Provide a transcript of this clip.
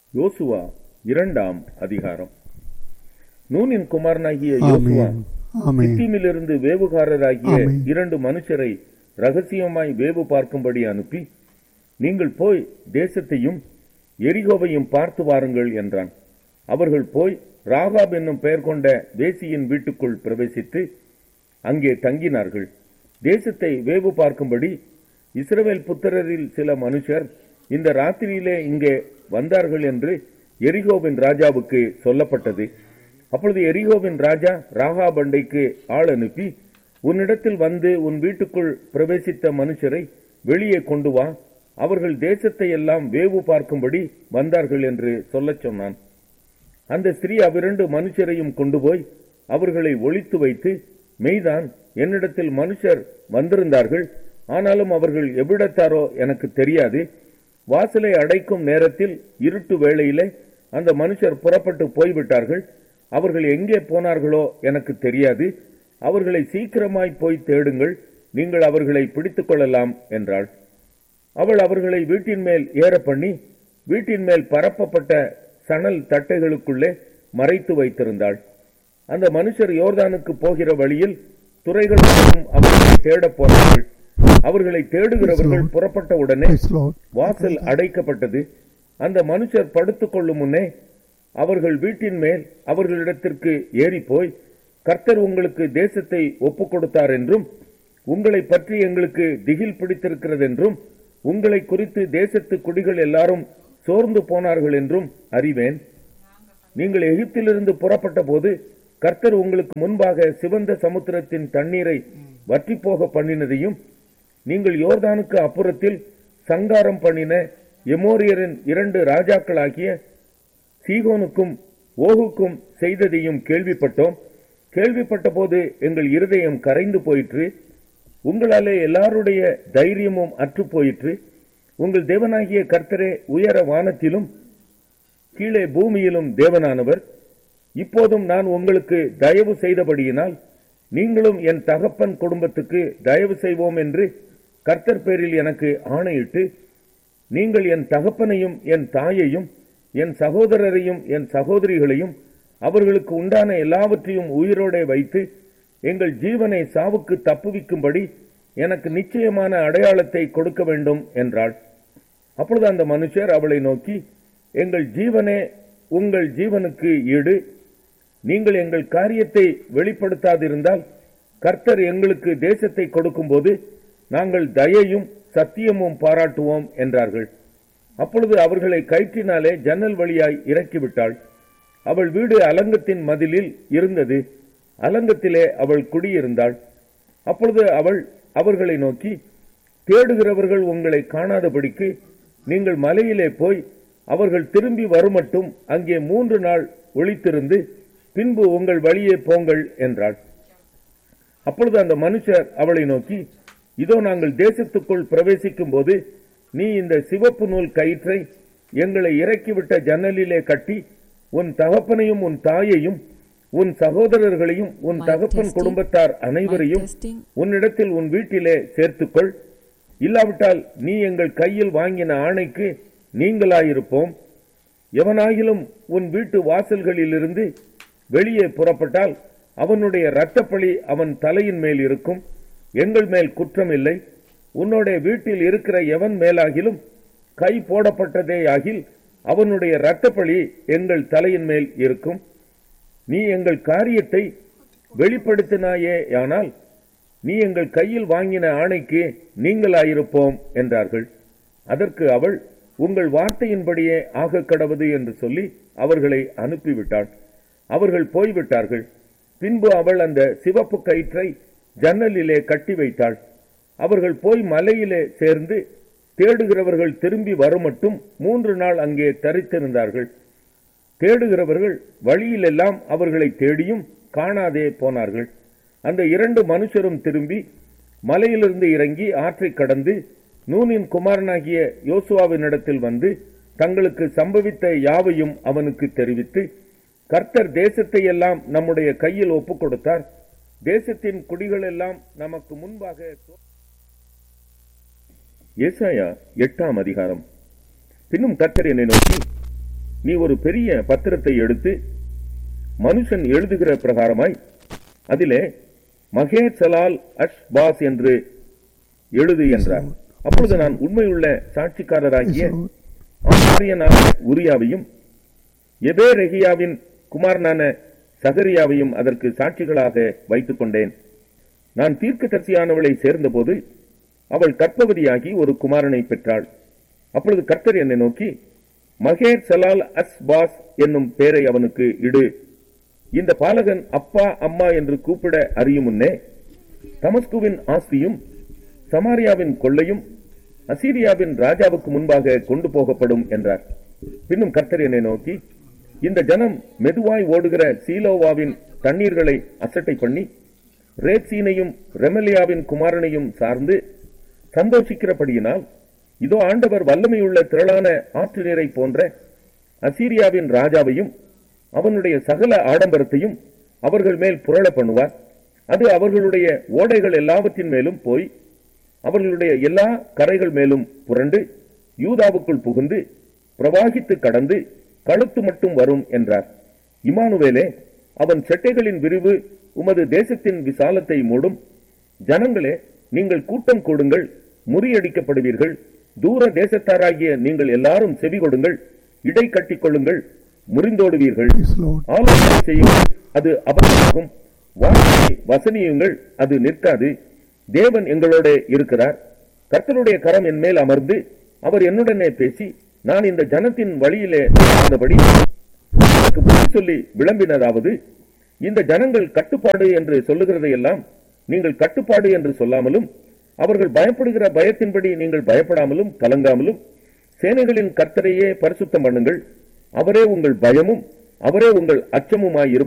யோசுவா இரண்டாம் அதிகாரம் நூனின் குமாரனாகிய யோசுவா ஆமென் ஆமென் சித்தீமிலிருந்து வேவுகாரராகிய ஆமென். இரண்டு மனுஷரை ரகசியமாய் வேவு பார்க்கும்படி அனுப்பி நீங்கள் போய் தேசத்தையும் எரிகோவையும் பார்த்து வாருங்கள் என்றான் அவர்கள் போய் ராகாப் என்னும் பெயர் கொண்ட வேசியின் வீட்டுக்குள் பிரவேசித்து அங்கே தங்கினார்கள் தேசத்தை வேவு பார்க்கும்படி இஸ்ரவேல் புத்திரரில் சில மனுஷர் இந்த ராத்திரியிலே இங்கே வந்தார்கள் என்று எரிகோவின் ராஜாவுக்கு சொல்லப்பட்டது அப்பொழுது எரிகோவின் ராஜா ராகாப் அண்டைக்கு ஆள் அனுப்பி உன்னிடத்தில் வந்து உன் வீட்டுக்குள் பிரவேசித்த மனுஷரை வெளியே கொண்டு வா அவர்கள் தேசத்தை எல்லாம் வேவு பார்க்கும்படி வந்தார்கள் என்று சொல்லச் சொன்னான் அந்த ஸ்திரீ அவ்விரண்டு மனுஷரையும் கொண்டு போய் அவர்களை ஒளித்து வைத்து மெய்தான் என்னிடத்தில் மனுஷர் வந்திருந்தார்கள் ஆனாலும் அவர்கள் எவ்விடத்தாரோ எனக்கு தெரியாது வாசலை அடைக்கும் நேரத்தில் இருட்டு வேளையிலே அந்த மனுஷர் புறப்பட்டு போய்விட்டார்கள் அவர்கள் எங்கே போனார்களோ எனக்கு தெரியாது அவர்களை சீக்கிரமாய் போய் தேடுங்கள் நீங்கள் அவர்களை பிடித்துக் கொள்ளலாம் என்றாள் அவள் அவர்களை வீட்டின் மேல் ஏற பண்ணி வீட்டின் மேல் பரப்பப்பட்ட சணல் தட்டைகளுக்குள்ளே மறைத்து வைத்திருந்தாள் அந்த மனுஷர் யோர்தானுக்கு போகிற வழியில் துறைகள் மூலம் அவர்களை தேடப் போனார்கள் அவர்களை தேடுகிறவர்கள் புறப்பட்ட உடனே Praise Lord. வாசல் அடைக்கப்பட்டது அந்த மனுஷர் படுத்துக் கொள்ளும் முன்னே அவர்கள் வீட்டின் மேல் அவர்களிடத்திற்கு ஏறி போய் கர்த்தர் உங்களுக்கு தேசத்தை ஒப்புக் கொடுத்தார் என்றும் உங்களை பற்றி எங்களுக்கு திகில் பிடித்திருக்கிறது என்றும் உங்களை குறித்து தேசத்து குடிகள் எல்லாரும் சோர்ந்து போனார்கள் என்றும் அறிவேன் நீங்கள் எகிப்திலிருந்து புறப்பட்ட போது கர்த்தர் உங்களுக்கு முன்பாக சிவந்த சமுத்திரத்தின் தண்ணீரை வற்றி போக பண்ணினதையும் நீங்கள் யோர்தானுக்கு அப்புறத்தில் சங்காரம் பண்ணின எமோரியரின் இரண்டு ராஜாக்களாகிய சீகோனுக்கும் ஓகுக்கும் செய்ததையும் கேள்விப்பட்டோம் கேள்விப்பட்ட போது எங்கள் இருதயம் கரைந்து போயிற்று உங்களாலே எல்லாருடைய தைரியமும் அற்று போயிற்று உங்கள் தேவனாகிய கர்த்தரே உயர வானத்திலும் கீழே பூமியிலும் தேவனானவர் இப்போதும் நான் உங்களுக்கு தயவு செய்தபடியினால் நீங்களும் என் தகப்பன் குடும்பத்துக்கு தயவு செய்வோம் என்று கர்த்தர் பேரில் எனக்கு ஆணையிட்டு நீங்கள் என் தகப்பனையும் என் தாயையும் என் சகோதரரையும் என் சகோதரிகளையும் அவர்களுக்கு உண்டான எல்லாவற்றையும் உயிரோடே வைத்து எங்கள் ஜீவனை சாவுக்கு தப்புவிக்கும்படி எனக்கு நிச்சயமான அடையாளத்தை கொடுக்க வேண்டும் என்றாள் அப்பொழுது அந்த மனுஷர் அவளை நோக்கி எங்கள் ஜீவனே உங்கள் ஜீவனுக்கு ஈடு நீங்கள் எங்கள் காரியத்தை வெளிப்படுத்தாதிருந்தால் கர்த்தர் எங்களுக்கு தேசத்தை கொடுக்கும்போது நாங்கள் தயையும் சத்தியமும் பாராட்டுவோம் என்றார்கள் அப்பொழுது அவர்களை கயிற்றினாலே ஜன்னல் வழியாய் இறக்கிவிட்டாள் அவள் வீடு அலங்கத்தின் மதிலில் இருந்தது அலங்கத்திலே அவள் குடியிருந்தாள் அப்பொழுது அவள் அவர்களை நோக்கி தேடுகிறவர்கள் உங்களை காணாதபடிக்கு நீங்கள் மலையிலே போய் அவர்கள் திரும்பி வருமட்டும் அங்கே மூன்று நாள் ஒளித்திருந்து பின்பு உங்கள் வழியே போங்கள் என்றாள் அப்பொழுது அந்த மனுஷர் அவளை நோக்கி இதோ நாங்கள் தேசத்துக்குள் பிரவேசிக்கும் போது நீ இந்த சிவப்பு நூல் கயிற்றை எங்களை இறக்கிவிட்ட ஜன்னலிலே கட்டி உன் தகப்பனையும் உன் தாயையும் உன் சகோதரர்களையும் உன் Mic தகப்பன் testing. குடும்பத்தார் அனைவரையும் Mic testing. உன்னிடத்தில் உன் வீட்டிலே சேர்த்துக்கொள் இல்லாவிட்டால் நீ எங்கள் கையில் வாங்கின ஆணைக்கு நீங்களாயிருப்போம் எவனாகிலும் உன் வீட்டு வாசல்களிலிருந்து வெளியே புறப்பட்டால் அவனுடைய இரத்தப்பழி அவன் தலையின் மேல் இருக்கும் எங்கள் மேல் குற்றம் இல்லை உன்னோட வீட்டில் இருக்கிற எவன் மேலாகிலும் கை போடப்பட்டதே ஆகில் அவனுடைய இரத்தப்பழி எங்கள் தலையின் மேல் இருக்கும் நீ எங்கள் காரியத்தை வெளிப்படுத்தினாயே ஆனால் நீ எங்கள் கையில் வாங்கின ஆணைக்கு நீங்களாயிருப்போம் என்றார்கள் அதற்கு அவள் உங்கள் வார்த்தையின்படியே ஆக கடவது என்று சொல்லி அவர்களை அனுப்பிவிட்டாள் அவர்கள் போய்விட்டார்கள் பின்பு அவள் அந்த சிவப்பு கயிற்றை ஜன்னலிலே கட்டி வைத்தாள் அவர்கள் போய் மலையிலே சேர்ந்து தேடுகிறவர்கள் திரும்பி வருமட்டும் மூன்று நாள் அங்கே தரித்திருந்தார்கள் தேடுகிறவர்கள் வழியிலெல்லாம் அவர்களை தேடியும் காணாதே போனார்கள் அந்த இரண்டு மனுஷரும் திரும்பி மலையிலிருந்து இறங்கி ஆற்றைக் கடந்து நூனின் குமாரனாகிய யோசுவாவினிடத்தில் வந்து தங்களுக்கு சம்பவித்த யாவையும் அவனுக்கு தெரிவித்து கர்த்தர் தேசத்தை எல்லாம் நம்முடைய கையில் ஒப்புக் கொடுத்தார் தேசத்தின் குடிகள் எல்லாம் நமக்கு முன்பாக தோ- ஏசாயா எட்டாம் அதிகாரம் பின்னும் கர்த்தர் என்னை நோக்கி நீ ஒரு பெரிய பத்திரத்தை எடுத்து மனுஷன் எழுதுகிற பிரகாரமாய் அதிலே மகேசலால் அஷ் பாஸ் என்று எழுது என்றார் அப்பொழுது நான் உண்மையுள்ள சாட்சிக்காரராகிய ஆசாரியனான உரியாவையும் எபேரெகியாவின் குமாரனான சகரியாவையும் அதற்கு சாட்சிகளாக வைத்துக் கொண்டேன் நான் தீர்க்கதரிசியானவளை சேர்ந்தபோது அவள் கர்ப்பவதியாகி ஒரு குமாரனை பெற்றாள் அப்பொழுது கர்த்தர் என்னை நோக்கி மகேர் சலால் அஸ் பாஸ் என்னும் பெயரை அவனுக்கு இடு இந்த பாலகன் அப்பா அம்மா என்று கூப்பிட அறியும் முன்னே தமஸ்குவின் ஆஸ்தியும் சமாரியாவின் கொள்ளையும் அசீரியாவின் ராஜாவுக்கு முன்பாக கொண்டு போகப்படும் என்றார் பின்னும் கர்த்தர் என்னை நோக்கி இந்த ஜனம் மெதுவாய் ஓடுகிற சீலோவாவின் தண்ணீர்களை அசட்டை பண்ணி ரேப்சீனையும் ரெமலியாவின் குமாரனையும் சார்ந்து சந்தோஷிக்கிறபடியினால் இதோ ஆண்டவர் வல்லமையுள்ள திரளான ஆற்று நீரை போன்ற அசீரியாவின் ராஜாவையும் அவனுடைய சகல ஆடம்பரத்தையும் அவர்கள் மேல் புரள பண்ணுவார் அது அவர்களுடைய ஓடைகள் எல்லாவற்றின் மேலும் போய் அவர்களுடைய எல்லா கரைகள் மேலும் புரண்டு யூதாவுக்குள் புகுந்து பிரவாகித்து கடந்து கழுத்து மட்டும் வரும் என்றார் இமானுவேலே அவன் செட்டைகளின் விரிவு உமது தேசத்தின் விசாலத்தை மூடும் ஜனங்களே நீங்கள் கூட்டம் கூடுங்கள் முறியடிக்கப்படுவீர்கள் தூர தேசத்தாராகிய நீங்கள் எல்லாரும் செவி கொடுங்கள் இடை கட்டிக் கொள்ளுங்கள் முறிந்தோடுவீர்கள் Yes, Lord. ஆலோசனை செய்யுங்கள் அது அபத்தமாகும் வார்த்தையை வசனியுங்கள் அது நிற்காது தேவன் எங்களோட இருக்கிறார் கர்த்தருடைய கரம் என் மேல் அமர்ந்து அவர் என்னுடனே பேசி நான் இந்த ஜனத்தின் வழியிலே நடந்தபடி எனக்கு புத்தி சொல்லி விளம்பினதாவது இந்த ஜனங்கள் கட்டுப்பாடு என்று சொல்லுகிறதையெல்லாம் நீங்கள் கட்டுப்பாடு என்று சொல்லாமலும் அவர்கள் பயப்படுகிற பயத்தின்படி நீங்கள் பயப்படாமலும் கலங்காமலும் சேனைகளின் கர்த்தரையே பரிசுத்தம் பண்ணுங்கள் அவரே உங்கள் பயமும் அவரே உங்கள் அச்சமுமாய்